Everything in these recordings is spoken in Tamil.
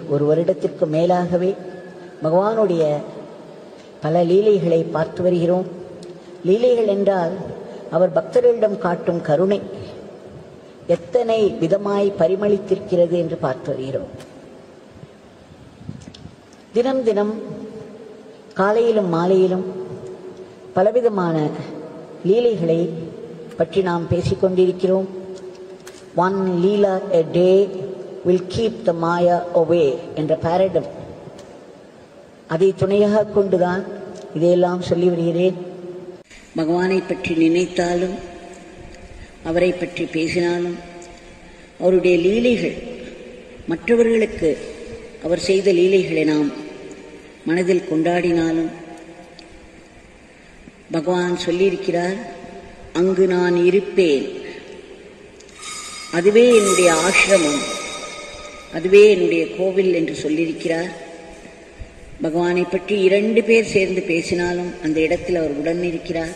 ஒரு வருடத்திற்கு மேலாகவே பகவானுடைய பல லீலைகளை பார்த்து வருகிறோம் லீலைகள் என்றால் அவர் பக்தர்களிடம் காட்டும் கருணை எத்தனை விதமாய் பரிமளித்திருக்கிறது என்று பார்த்து வருகிறோம் தினம் தினம் காலையிலும் மாலையிலும் பலவிதமான லீலைகளை பற்றி நாம் பேசிக்கொண்டிருக்கிறோம் one Leela a day will keep the Maya away என்ற பாரடம் அதை துணையாக கொண்டுதான் இதையெல்லாம் சொல்லி வருகிறேன் பகவானை பற்றி நினைத்தாலும் அவரை பற்றி பேசினாலும் அவருடைய லீலைகள் மற்றவர்களுக்கு அவர் செய்த லீலைகளை நாம் மனதில் கொண்டாடினாலும் பகவான் சொல்லியிருக்கிறார் அங்கு நான் இருப்பேன் அதுவே என்னுடைய ஆசிரமம் அதுவே என்னுடைய கோவில் என்று சொல்லியிருக்கிறார் பகவானை பற்றி இரண்டு பேர் சேர்ந்து பேசினாலும் அந்த இடத்தில் அவர் உடன் இருக்கிறார்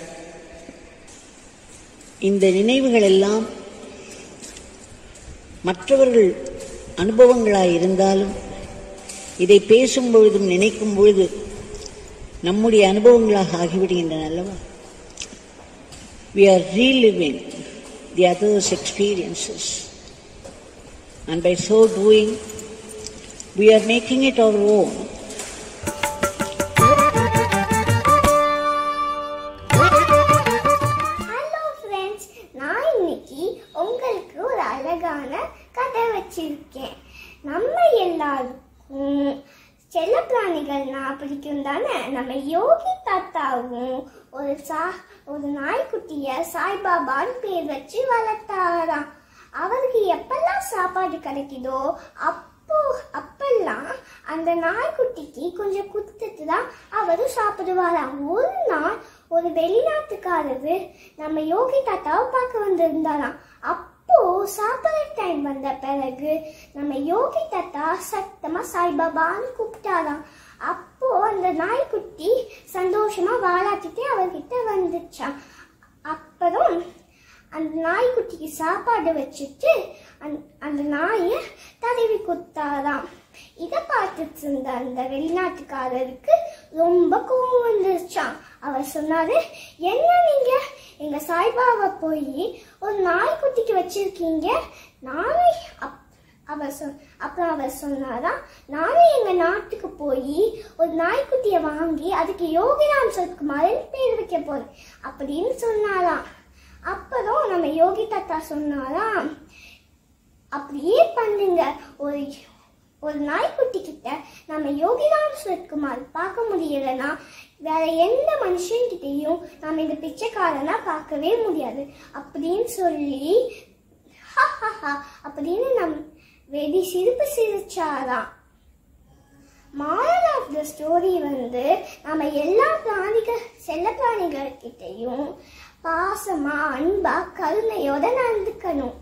இந்த நினைவுகள் எல்லாம் மற்றவர்கள் அனுபவங்களாய் இருந்தாலும் இதை பேசும் பொழுதும் நினைக்கும் பொழுது நம்முடைய அனுபவங்களாக ஆகிவிடுகின்றன அல்லவா we are reliving the others experiences and by so doing we are making it our own hello friends நான் இன்னைக்கு உங்களுக்கு ஒரு அழகான கதை வச்சிருக்கேன் நம்ம எல்லாருக்கும் செல்ல பிராணிகள்னா பிடிக்கும் தானே நம்ம யோகி தாத்தாவும் ஒரு சா ஒரு நாய்க்குட்டிய சாய்பாபான்னு பேர் வச்சு வளர்த்தாராம் அவருக்கு எப்பெல்லாம் சாப்பாடு கிடைக்குதோ அப்போ அப்பெல்லாம் அந்த நாய்க்குட்டிக்கு கொஞ்சம் குடுத்துட்டு தான் அவரும் சாப்பிடுவாராம் ஒரு நாள் ஒரு வெளிநாட்டுக்காரரு நம்ம யோகி தாத்தாவை பார்க்க வந்திருந்தாராம் அப்போ சாப்பிட்ற டைம் வந்த பிறகு நம்ம யோகி தாத்தா சத்தமா சாய்பாபான்னு கூப்பிட்டாராம் அப்போ அந்த நாய்க்குட்டி சந்தோஷமா வாலாட்டிட்டு அவர்கிட்ட வந்துச்சான் அப்புறம் அந்த நாய்க்குட்டிக்கு சாப்பாடு வச்சுட்டு அந்த அந்த நாயை தடவி கொடுத்தாராம் இதை பார்த்துட்டு இருந்த அந்த வெளிநாட்டுக்காரருக்கு ரொம்ப கோவம் வந்துருச்சான் அவர் சொன்னாரு என்ன நீங்க எங்க சாய்பாபா போய் ஒரு நாய்க்குட்டிக்கு வச்சிருக்கீங்க நானே அப் அவர் சொ அப்புறம் அவர் சொன்னாராம் நானே எங்க நாட்டுக்கு போய் ஒரு நாய்க்குட்டியை வாங்கி அதுக்கு யோகிராம் சத்குமார்னு பேர் வைக்க போறேன் அப்படின்னு சொன்னாராம் அப்புறம் நம்ம யோகி தாத்தா சொன்னாராம் அப்படியே பண்ணுங்க ஒரு ஒரு நாய்க்குட்டி கிட்ட நம்ம யோகிராம் சத்குமார் பார்க்க முடியலன்னா வேற எந்த மனுஷன்கிட்டையும் நம்ம இந்த பிச்சைக்காரனா பார்க்கவே முடியாது அப்படின்னு சொல்லி அப்படின்னு நம் வெடி சிரிப்பு சிரிச்சாராம் மாரல் ஆஃப் த ஸ்டோரி வந்து நம்ம எல்லா பிராணிகள் செல்ல பிராணிகள்கிட்டையும் பாசமா அன்பா கருணையோட நடந்துக்கணும்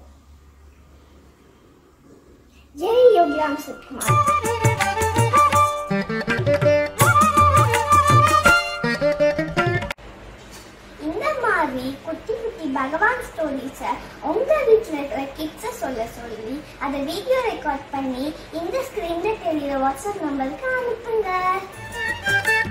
ஜெய் யோகிராம் சுக்குமார் இந்த மாதிரி குட்டி குட்டி பகவான் ஸ்டோரிஸை உங்க வீட்டில் இருக்கிற கிட்ஸை சொல்ல சொல்லி அதை வீடியோ ரெக்கார்ட் பண்ணி இந்த ஸ்க்ரீன்ல தெரியுற வாட்ஸ்அப் நம்பருக்கு அனுப்புங்க